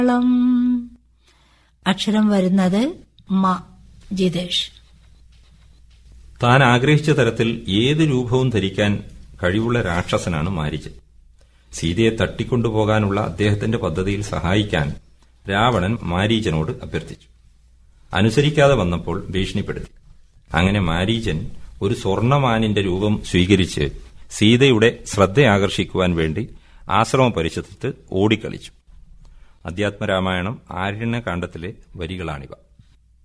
ളം. അക്ഷരം വരുന്നത് മ ജിതേഷ് താൻ ആഗ്രഹിച്ച തരത്തിൽ ഏത് രൂപവും ധരിക്കാൻ കഴിവുള്ള രാക്ഷസനാണ് മാരിച്ചൻ സീതയെ തട്ടിക്കൊണ്ടുപോകാനുള്ള അദ്ദേഹത്തിന്റെ പദ്ധതിയിൽ സഹായിക്കാൻ രാവണൻ മാരീചനോട് അഭ്യർത്ഥിച്ചു അനുസരിക്കാതെ വന്നപ്പോൾ ഭീഷണിപ്പെടുത്തി അങ്ങനെ മാരീചൻ ഒരു സ്വർണമാനിന്റെ രൂപം സ്വീകരിച്ച് സീതയുടെ ശ്രദ്ധയാകർഷിക്കുവാൻ വേണ്ടി ആശ്രമ പരിസരത്ത് ഓടിക്കളിച്ചു അധ്യാത്മരാമായണം ആരണ്യകാന്ഡത്തിലെ വരികളാണിവ